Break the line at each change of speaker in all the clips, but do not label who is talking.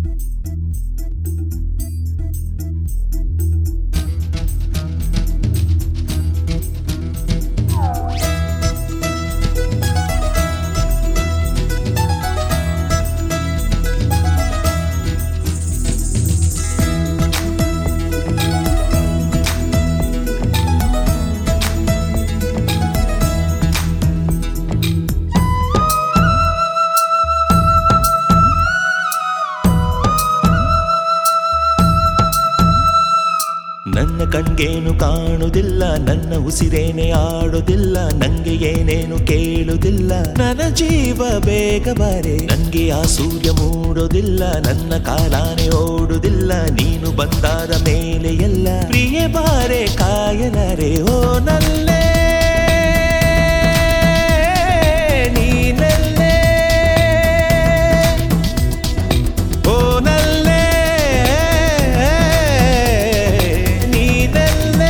ನನ್ನ ಕಣ್ಗೇನು ಕಾಣುವುದಿಲ್ಲ ನನ್ನ ಉಸಿರೇನೆ ಆಡುವುದಿಲ್ಲ ನಂಗೆ ಏನೇನು ಕೇಳುವುದಿಲ್ಲ ನನ್ನ ಜೀವ ಬೇಗ ಬಾರೆ ನಂಗೆ ಆ ಸೂರ್ಯ ಮೂಡೋದಿಲ್ಲ ನನ್ನ ಕಾಲಾನೆ ಓಡುದಿಲ್ಲ ನೀನು ಬಂದಾದ ಮೇಲೆ ಎಲ್ಲ ಪ್ರಿಯ ಬಾರೆ ಕಾಯಲಾರೆ ಓ ನಲ್ಲೇ ನೀನಲ್ಲೇ ಓ ನಲ್ಲೇ ನೀನಲ್ಲೇ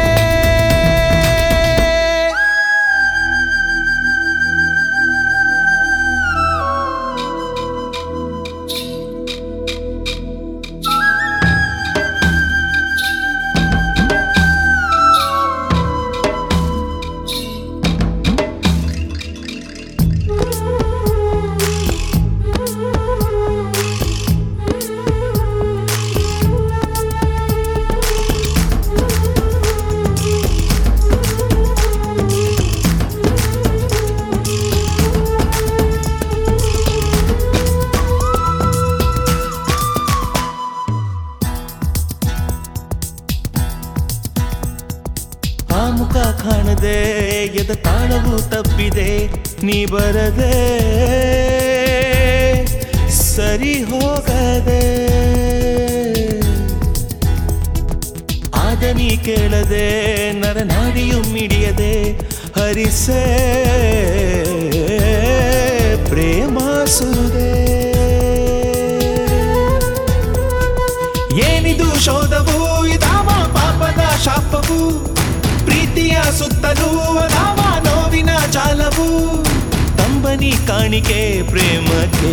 ಆ ಮುಖ ಕಾಣದೆ ಎದ ತಾಳವು ತಪ್ಪಿದೆ ನೀ ಬರದೆ ಸರಿ ಹೋಗದೆ ಆಗ ನೀ ಕೇಳದೆ ನರನಾಡಿಯು ಮಿಡಿಯದೆ ಹರಿಸೆ ಪ್ರೇಮ ಸುದೆ ಏನಿದು ಶೋಧವು ಇದಾವ ಪಾಪದ ಶಾಪವು ಪ್ರೀತಿಯ ಸುತ್ತಲೂ ಅದಾವ ನೋವಿನ ಜಾಲವು ತಂಬನಿ ಕಾಣಿಕೆ ಪ್ರೇಮಕ್ಕೆ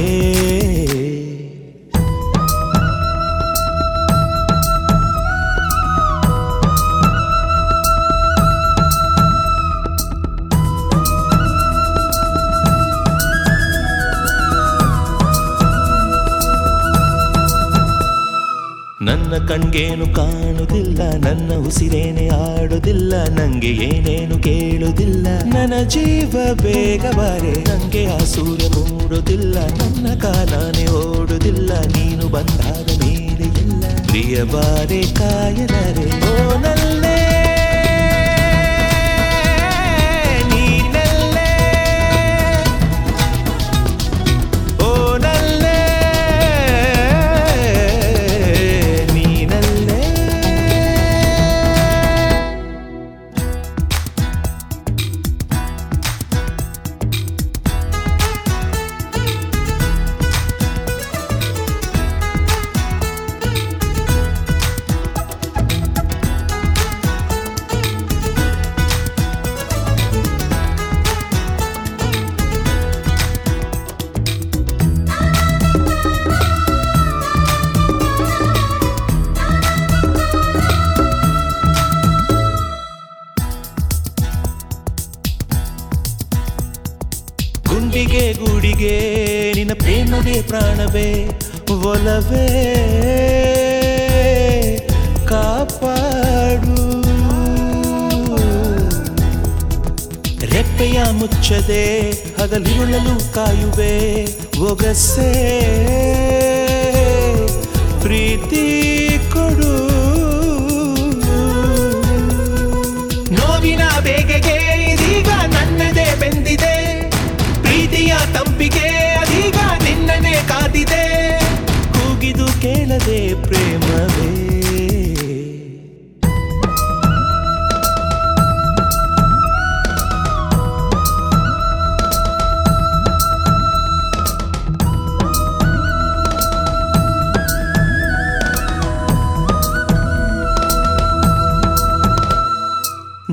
ನನ್ನ ಕಣ್ಗೇನು ಕಾಣುವುದಿಲ್ಲ ನನ್ನ ಉಸಿರೇನೆ ಆಡುವುದಿಲ್ಲ ನಂಗೆ ಏನೇನು ಕೇಳುವುದಿಲ್ಲ ನನ್ನ ಜೀವ ಬೇಗ ಬಾರೆ ನಂಗೆ ಆ ಸೂರ್ಯ ಮೂಡುವುದಿಲ್ಲ ನನ್ನ ಕಾಲಾನೆ ಓಡುವುದಿಲ್ಲ ನೀನು ಬಂದಾದ ಮೇಲೆ ಎಲ್ಲ ಪ್ರಿಯ ಬಾರೆ ಕಾಯಲಾರೆ ಓ ನಲ್ಲೇ ನೀನಲ್ಲೇ ಓ ನಲ್ಲೇ ನೀನಲ್ಲೇ ಗುಂಡಿಗೆ ಗೂಡಿಗೆ ನಿನ್ನ ಪ್ರೇಮವೇ ಪ್ರಾಣವೇ ಒಲವೇ ಕಾಪಾಡು ರೆಪ್ಪೆಯ ಮುಚ್ಚದೆ ಹಗಲಿರುಳಲು ಕಾಯುವೆ ಒಗಸೆ ಪ್ರೀತಿ ಕೊಡು ನೋವಿನ ಬೇಗೆಗೆ ಇದೀಗ ನನ್ನದೇ ಬೆಂದಿದೆ ಪ್ರೀತಿಯ ತಂಪಿಗೆ ಅದೀಗ ನಿನ್ನನೆ ಕಾದಿದೆ ಕೂಗಿದು ಕೇಳದೆ ಪ್ರೇಮವೇ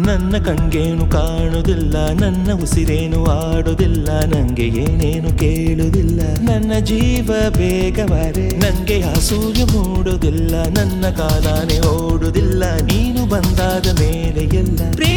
ನನ್ನ ಕಣ್ಗೇನು ಕಾಣುವುದಿಲ್ಲ ನನ್ನ ಉಸಿರೇನು ಆಡುವುದಿಲ್ಲ ನಂಗೆ ಏನೇನು ಕೇಳುವುದಿಲ್ಲ ನನ್ನ ಜೀವ ಬೇಗವಾರೆ ನಂಗೆ ಆ ಸೂರ್ಯ ಮೂಡುವುದಿಲ್ಲ ನನ್ನ ಕಾಲಾನೆ ಓಡುವುದಿಲ್ಲ ನೀನು ಬಂದಾದ ಮೇಲೆ ಎಲ್ಲ